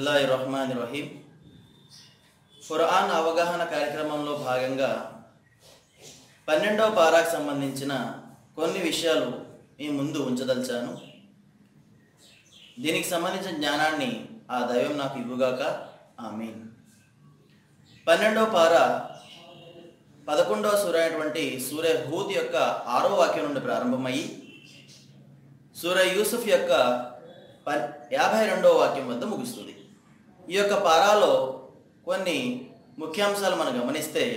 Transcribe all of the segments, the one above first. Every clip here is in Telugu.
బిస్మిల్లా రహమాన్ రహీం ఖురాన్ అవగాహన కార్యక్రమంలో భాగంగా పన్నెండవ పారాకు సంబంధించిన కొన్ని విషయాలు మీ ముందు ఉంచదలిచాను దీనికి సంబంధించిన జ్ఞానాన్ని ఆ దైవం నాకు ఇవ్వుగాక ఆమీన్ పన్నెండవ పార పదకొండవ సూర్య అయినటువంటి సూర్య హూద్ యొక్క ఆరో వాక్యం నుండి ప్రారంభమయ్యి సూర్య యూసుఫ్ యొక్క ప యాభై రెండవ వాక్యం వద్ద ముగుస్తుంది ఈ యొక్క పారాలో కొన్ని ముఖ్యాంశాలు మనం గమనిస్తే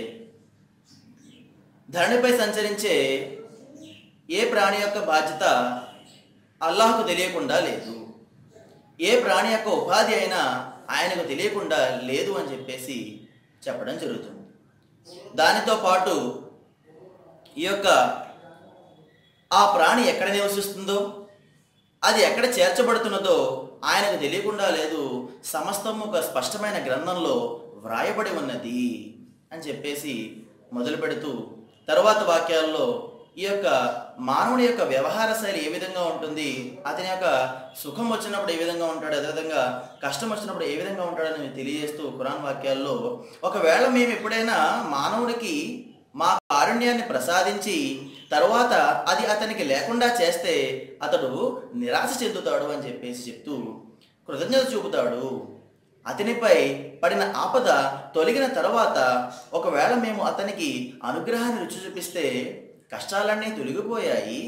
ధరణిపై సంచరించే ఏ ప్రాణి యొక్క బాధ్యత అల్లాహకు తెలియకుండా లేదు ఏ ప్రాణి యొక్క ఉపాధి అయినా ఆయనకు తెలియకుండా లేదు అని చెప్పేసి చెప్పడం జరుగుతుంది దానితో పాటు ఈ యొక్క ఆ ప్రాణి ఎక్కడ నివసిస్తుందో అది ఎక్కడ చేర్చబడుతున్నదో ఆయనకు తెలియకుండా లేదు సమస్తము ఒక స్పష్టమైన గ్రంథంలో వ్రాయబడి ఉన్నది అని చెప్పేసి మొదలు పెడుతూ తర్వాత వాక్యాల్లో ఈ యొక్క మానవుని యొక్క వ్యవహార శైలి ఏ విధంగా ఉంటుంది అతని యొక్క సుఖం వచ్చినప్పుడు ఏ విధంగా ఉంటాడు అదేవిధంగా కష్టం వచ్చినప్పుడు ఏ విధంగా ఉంటాడని తెలియజేస్తూ ఖురాన్ వాక్యాల్లో ఒకవేళ మేము ఎప్పుడైనా మానవుడికి మా కారుణ్యాన్ని ప్రసాదించి తరువాత అది అతనికి లేకుండా చేస్తే అతడు నిరాశ చెందుతాడు అని చెప్పేసి చెప్తూ కృతజ్ఞత చూపుతాడు అతనిపై పడిన ఆపద తొలగిన తర్వాత ఒకవేళ మేము అతనికి అనుగ్రహాన్ని రుచి చూపిస్తే కష్టాలన్నీ తొలగిపోయాయి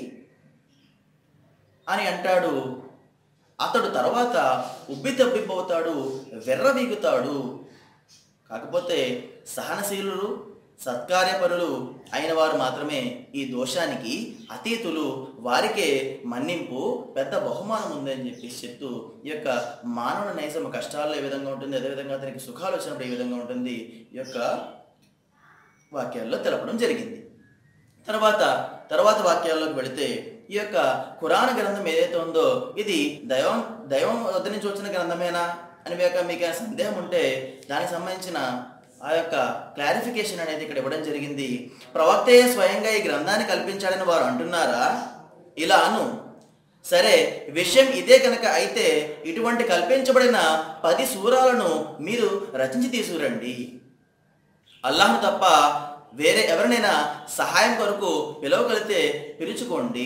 అని అంటాడు అతడు తర్వాత ఉబ్బి తబ్బిపోతాడు వెర్రవీగుతాడు కాకపోతే సహనశీలులు సత్కార్యపరులు అయిన వారు మాత్రమే ఈ దోషానికి అతీతులు వారికే మన్నింపు పెద్ద బహుమానం ఉందని చెప్పేసి చెప్తూ ఈ యొక్క మానవుల నైజం కష్టాల్లో ఏ విధంగా ఉంటుంది అదేవిధంగా అతనికి సుఖాలు వచ్చినప్పుడు ఏ విధంగా ఉంటుంది ఈ యొక్క వాక్యాల్లో తెలపడం జరిగింది తర్వాత తర్వాత వాక్యాల్లోకి వెళితే ఈ యొక్క ఖురాన్ గ్రంథం ఏదైతే ఉందో ఇది దైవం దైవం వద్ద నుంచి వచ్చిన గ్రంథమేనా అని మీకు మీకు ఏమైనా సందేహం ఉంటే దానికి సంబంధించిన ఆ యొక్క క్లారిఫికేషన్ అనేది ఇక్కడ ఇవ్వడం జరిగింది ప్రవక్తయే స్వయంగా ఈ గ్రంథాన్ని కల్పించాడని వారు అంటున్నారా ఇలా అను సరే విషయం ఇదే కనుక అయితే ఇటువంటి కల్పించబడిన పది సూరాలను మీరు రచించి తీసుకురండి అల్లాహ్ను తప్ప వేరే ఎవరినైనా సహాయం కొరకు పిలవగలిగితే పిలుచుకోండి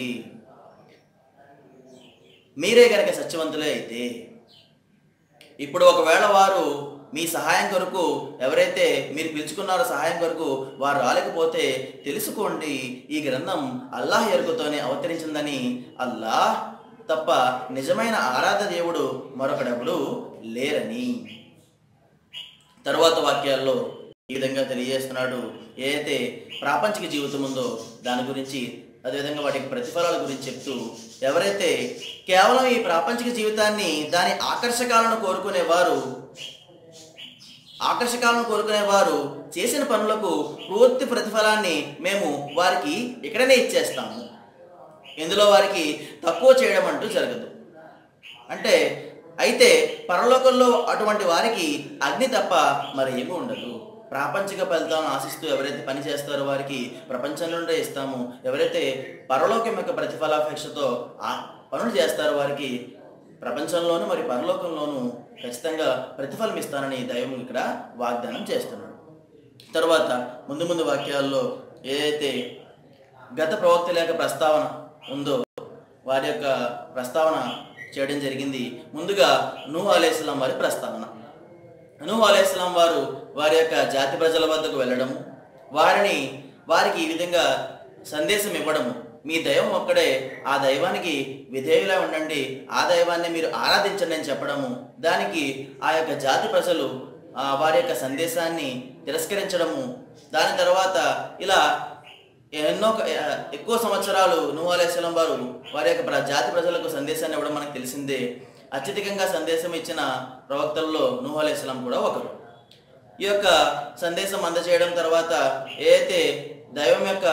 మీరే గనక సత్యవంతులే అయితే ఇప్పుడు ఒకవేళ వారు మీ సహాయం కొరకు ఎవరైతే మీరు పిలుచుకున్నారో సహాయం కొరకు వారు రాలేకపోతే తెలుసుకోండి ఈ గ్రంథం అల్లాహ్ ఎరుకతోనే అవతరించిందని అల్లాహ్ తప్ప నిజమైన ఆరాధ దేవుడు మరొకడెవడు లేరని తరువాత వాక్యాల్లో ఈ విధంగా తెలియజేస్తున్నాడు ఏదైతే ప్రాపంచిక జీవితం ఉందో దాని గురించి అదేవిధంగా వాటికి ప్రతిఫలాల గురించి చెప్తూ ఎవరైతే కేవలం ఈ ప్రాపంచిక జీవితాన్ని దాని ఆకర్షకాలను కోరుకునేవారు ఆకర్షకాలను కోరుకునేవారు చేసిన పనులకు పూర్తి ప్రతిఫలాన్ని మేము వారికి ఇక్కడనే ఇచ్చేస్తాము ఇందులో వారికి తక్కువ చేయడం అంటూ జరగదు అంటే అయితే పరలోకంలో అటువంటి వారికి అగ్ని తప్ప మరి ఏమీ ఉండదు ప్రాపంచిక ఫలితాలను ఆశిస్తూ ఎవరైతే పని చేస్తారో వారికి ప్రపంచంలోనే ఇస్తాము ఎవరైతే పరలోకం యొక్క ప్రతిఫలాపేక్షతో ఆ పనులు చేస్తారో వారికి ప్రపంచంలోను మరి పరలోకంలోను ఖచ్చితంగా ప్రతిఫలం ఇస్తానని దైవం ఇక్కడ వాగ్దానం చేస్తున్నాడు తర్వాత ముందు ముందు వాక్యాల్లో ఏదైతే గత ప్రవక్తల యొక్క ప్రస్తావన ఉందో వారి యొక్క ప్రస్తావన చేయడం జరిగింది ముందుగా నూ అలేస్లాం వారి ప్రస్తావన నూ అలేస్లాం వారు వారి యొక్క జాతి ప్రజల వద్దకు వెళ్ళడము వారిని వారికి ఈ విధంగా సందేశం ఇవ్వడము మీ దైవం ఒక్కడే ఆ దైవానికి విధేయులా ఉండండి ఆ దైవాన్ని మీరు ఆరాధించండి అని చెప్పడము దానికి ఆ యొక్క జాతి ప్రజలు ఆ వారి యొక్క సందేశాన్ని తిరస్కరించడము దాని తర్వాత ఇలా ఎన్నో ఎక్కువ సంవత్సరాలు నూహ్ అలైహిస్సలాం వారు వారి యొక్క ప్ర- జాతి ప్రజలకు సందేశాన్ని ఇవ్వడం మనకు తెలిసిందే అత్యధికంగా సందేశం ఇచ్చిన ప్రవక్తల్లో నూహ్ అలైహిస్సలాం కూడా ఒకరు ఈ యొక్క సందేశం అందజేయడం తర్వాత ఏదైతే దైవం యొక్క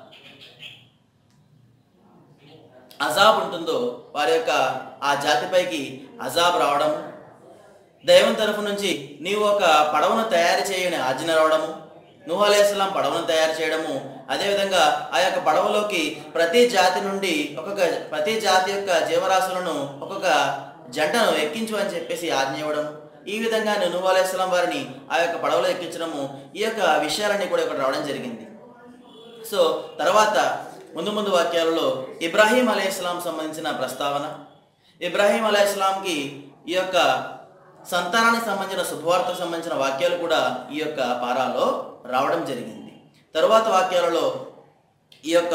అజాబ్ ఉంటుందో వారి యొక్క ఆ జాతిపైకి అజాబ్ రావడం దైవం తరఫు నుంచి నీవు ఒక పడవను తయారు చేయని ఆజ్ఞ రావడము నూహ్ అలైహిస్సలాం పడవను తయారు చేయడము అదేవిధంగా ఆ యొక్క పడవలోకి ప్రతి జాతి నుండి ఒక్కొక్క ప్రతి జాతి యొక్క జీవరాశులను ఒక్కొక్క జంటను ఎక్కించు అని చెప్పేసి ఆజ్ఞ ఇవ్వడం ఈ విధంగా నూహ్ అలైహిస్సలాం వారిని ఆ యొక్క పడవలో ఎక్కించడము ఈ యొక్క విషయాలన్నీ కూడా ఇక్కడ రావడం జరిగింది సో తర్వాత ముందు ముందు వాక్యాలలో ఇబ్రాహీం అలైహిస్సలాం సంబంధించిన ప్రస్తావన ఇబ్రాహీం అలైహిస్సలాంకి ఈ యొక్క సంతానానికి సంబంధించిన శుభవార్తకు సంబంధించిన వాక్యాలు కూడా ఈ యొక్క పారాలో రావడం జరిగింది తరువాత వాక్యాలలో ఈ యొక్క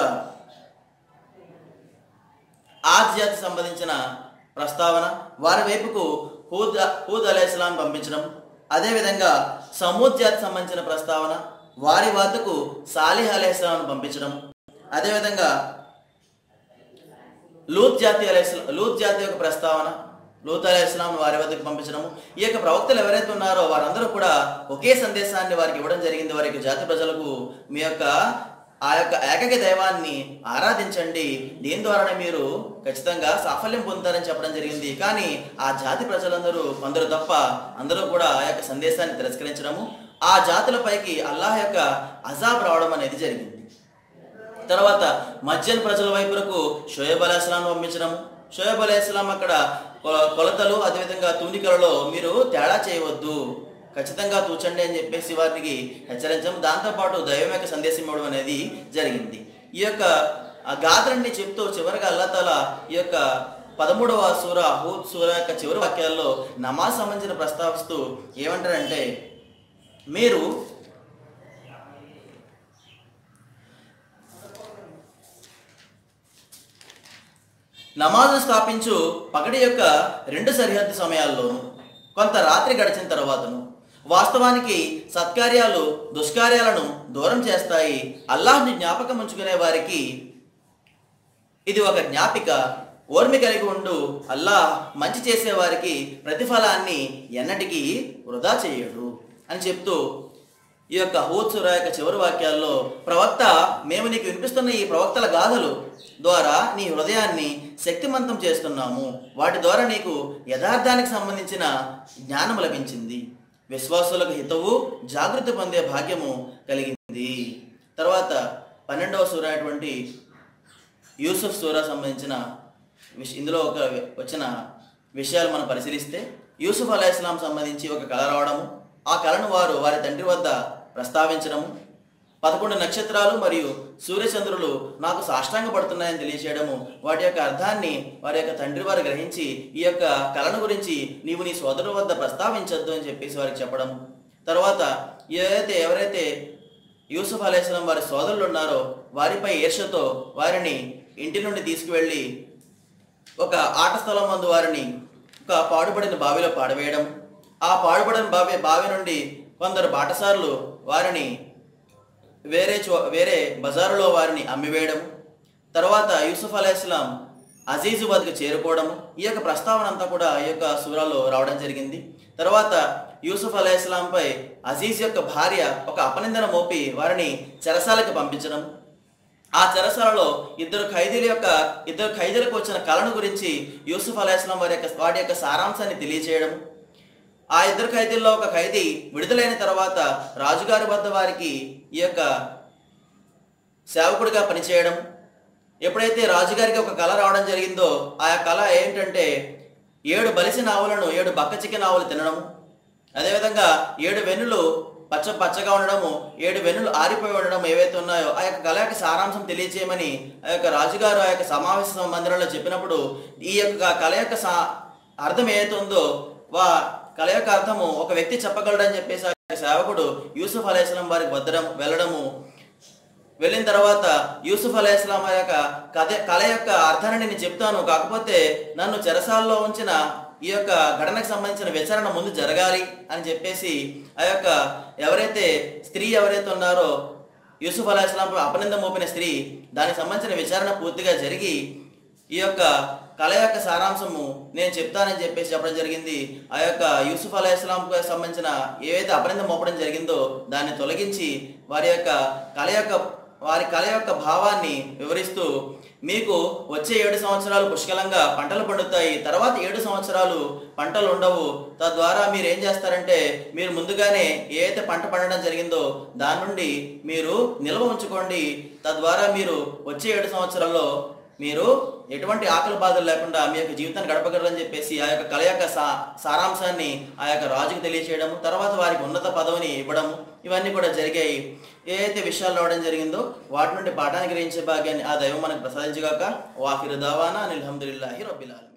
ఆద్ జాతికి సంబంధించిన ప్రస్తావన వారి వైపుకు హూద్ హూద్ అలైహిస్లాం పంపించడం అదేవిధంగా సమూద్ జాతికి సంబంధించిన ప్రస్తావన వారి వద్దకు సాలిహ్ అలైహిస్లాం పంపించడం అదేవిధంగా లూత్ జాతి అలైహిస్లాం లూత్ జాతి యొక్క ప్రస్తావన లూత్ అలైహిస్లాం వారి వద్దకు పంపించడము ఈ యొక్క ప్రవక్తలు ఎవరైతే ఉన్నారో వారందరూ కూడా ఒకే సందేశాన్ని వారికి ఇవ్వడం జరిగింది వారి యొక్క జాతి ప్రజలకు మీ యొక్క ఆ యొక్క ఏకైక దైవాన్ని ఆరాధించండి దీని ద్వారానే మీరు ఖచ్చితంగా సాఫల్యం పొందుతారని చెప్పడం జరిగింది కానీ ఆ జాతి ప్రజలందరూ కొందరు తప్ప అందరూ కూడా ఆ యొక్క సందేశాన్ని తిరస్కరించడము ఆ జాతులపైకి అల్లాహ్ యొక్క అజాబ్ రావడం అనేది జరిగింది తర్వాత మధ్యన ప్రజల వైపులకు షోయబ్ అలైస్లాం పంపించడం షోయబ్ అలైస్లాం అక్కడ కొ- కొలతలు అదేవిధంగా తూనికలలో మీరు తేడా చేయవద్దు ఖచ్చితంగా తూచండి అని చెప్పేసి వారికి హెచ్చరించడం దాంతోపాటు దైవం యొక్క సందేశం ఇవ్వడం అనేది జరిగింది ఈ యొక్క ఆ గాథలన్నీ చెప్తూ చివరిగా అల్లాతాల ఈ యొక్క పదమూడవ సూర హూద్ సూర యొక్క చివరి వాక్యాల్లో నమాజ్ సంబంధించిన ప్రస్తావిస్తూ ఏమంటారంటే మీరు నమాజు స్థాపించు పగటి యొక్క రెండు సరిహద్దు సమయాల్లోనూ కొంత రాత్రి గడిచిన తర్వాతను వాస్తవానికి సత్కార్యాలు దుష్కార్యాలను దూరం చేస్తాయి అల్లాహ్ని జ్ఞాపకం ఉంచుకునే వారికి ఇది ఒక జ్ఞాపిక ఓర్మి కలిగి ఉండు అల్లాహ్ మంచి చేసే వారికి ప్రతిఫలాన్ని ఎన్నటికీ వృధా చేయడు అని చెప్తూ ఈ యొక్క హూత్సుర యొక్క చివరి వాక్యాల్లో ప్రవక్త మేము నీకు వినిపిస్తున్న ఈ ప్రవక్తల గాథలు ద్వారా నీ హృదయాన్ని శక్తిమంతం చేస్తున్నాము వాటి ద్వారా నీకు యథార్థానికి సంబంధించిన జ్ఞానం లభించింది విశ్వాసులకు హితవు జాగృతి పొందే భాగ్యము కలిగింది తర్వాత పన్నెండవ సూర అయినటువంటి యూసుఫ్ సూరా సంబంధించిన విష ఇందులో ఒక వచ్చిన విషయాలు మనం పరిశీలిస్తే యూసుఫ్ అలైహిస్లాం సంబంధించి ఒక కళ రావడము ఆ కళను వారు వారి తండ్రి వద్ద ప్రస్తావించడము పదకొండు నక్షత్రాలు మరియు సూర్యచంద్రులు నాకు సాష్టాంగ పడుతున్నాయని తెలియచేయడము వాటి యొక్క అర్థాన్ని వారి యొక్క తండ్రి వారు గ్రహించి ఈ యొక్క కళను గురించి నీవు నీ సోదరు వద్ద ప్రస్తావించొద్దు అని చెప్పేసి వారికి చెప్పడం తర్వాత ఏదైతే ఎవరైతే యూసుఫ్ అలైహిస్లాం వారి సోదరులు ఉన్నారో వారిపై ఈర్షతో వారిని ఇంటి నుండి తీసుకువెళ్ళి ఒక ఆట స్థలం మందు వారిని ఒక పాడుబడిన బావిలో పాడవేయడం ఆ పాడుబడిన బావి బావి నుండి కొందరు బాటసారులు వారిని వేరే చో వేరే బజారులో వారిని అమ్మివేయడం తర్వాత యూసుఫ్ అలైహిస్లాం అజీజు వద్దకు చేరుకోవడం ఈ యొక్క ప్రస్తావన అంతా కూడా ఈ యొక్క సూరాలో రావడం జరిగింది తర్వాత యూసుఫ్ అలైహిస్లాంపై అజీజ్ యొక్క భార్య ఒక అపనిందన మోపి వారిని చెరసాలకు పంపించడం ఆ చెరసాలలో ఇద్దరు ఖైదీల యొక్క ఇద్దరు ఖైదీలకు వచ్చిన కళను గురించి యూసుఫ్ అలైహిస్లాం వారి యొక్క వాటి యొక్క సారాంశాన్ని తెలియజేయడం ఆ ఇద్దరు ఖైదీల్లో ఒక ఖైదీ విడుదలైన తర్వాత రాజుగారి వద్ద వారికి ఈ యొక్క సేవకుడిగా పనిచేయడం ఎప్పుడైతే రాజుగారికి ఒక కళ రావడం జరిగిందో ఆ కళ ఏంటంటే ఏడు బలిసిన ఆవులను ఏడు బక్క చికెన్ ఆవులు తినడం అదేవిధంగా ఏడు వెన్నులు పచ్చ పచ్చగా ఉండడము ఏడు వెన్నులు ఆరిపోయి ఉండడం ఏవైతే ఉన్నాయో ఆ యొక్క కళ యొక్క సారాంశం తెలియచేయమని ఆ యొక్క రాజుగారు ఆ యొక్క సమావేశ మందిరంలో చెప్పినప్పుడు ఈ యొక్క కళ యొక్క సా అర్థం ఏదైతే ఉందో వా కళ యొక్క అర్థము ఒక వ్యక్తి చెప్పగలడని చెప్పేసి ఆ యొక్క సేవకుడు యూసుఫ్ అలైస్లాం వారికి వద్దడం వెళ్ళడము వెళ్ళిన తర్వాత యూసుఫ్ అలైహిస్లాం యొక్క కథ కళ యొక్క అర్థాన్ని నేను చెప్తాను కాకపోతే నన్ను చెరసాల్లో ఉంచిన ఈ యొక్క ఘటనకు సంబంధించిన విచారణ ముందు జరగాలి అని చెప్పేసి ఆ యొక్క ఎవరైతే స్త్రీ ఎవరైతే ఉన్నారో యూసుఫ్ అలైహిస్లాం అపనింద మోపిన స్త్రీ దానికి సంబంధించిన విచారణ పూర్తిగా జరిగి ఈ యొక్క కళ యొక్క సారాంశము నేను చెప్తానని చెప్పేసి చెప్పడం జరిగింది ఆ యొక్క యూసుఫ్ అలైహిస్లాంకు సంబంధించిన ఏవైతే అపనిందం మోపడం జరిగిందో దాన్ని తొలగించి వారి యొక్క కళ యొక్క వారి కళ యొక్క భావాన్ని వివరిస్తూ మీకు వచ్చే ఏడు సంవత్సరాలు పుష్కలంగా పంటలు పండుతాయి తర్వాత ఏడు సంవత్సరాలు పంటలు ఉండవు తద్వారా మీరు ఏం చేస్తారంటే మీరు ముందుగానే ఏ అయితే పంట పండడం జరిగిందో దాని నుండి మీరు నిల్వ ఉంచుకోండి తద్వారా మీరు వచ్చే ఏడు సంవత్సరాల్లో మీరు ఎటువంటి ఆకలి బాధలు లేకుండా మీ యొక్క జీవితాన్ని గడపగలరని చెప్పేసి ఆ యొక్క కళ యొక్క సా సారాంశాన్ని ఆ యొక్క రాజుకు తెలియచేయడము తర్వాత వారికి ఉన్నత పదవిని ఇవ్వడము ఇవన్నీ కూడా జరిగాయి ఏ అయితే విషయాలు రావడం జరిగిందో వాటి నుండి పాఠాన్ని గ్రహించే భాగ్యాన్ని ఆ దైవం మనకు ప్రసాదించగాక వాకిరు దావానా అనిల్హమ్దుల్లాహి రబ్బిల్ ఆలమీన్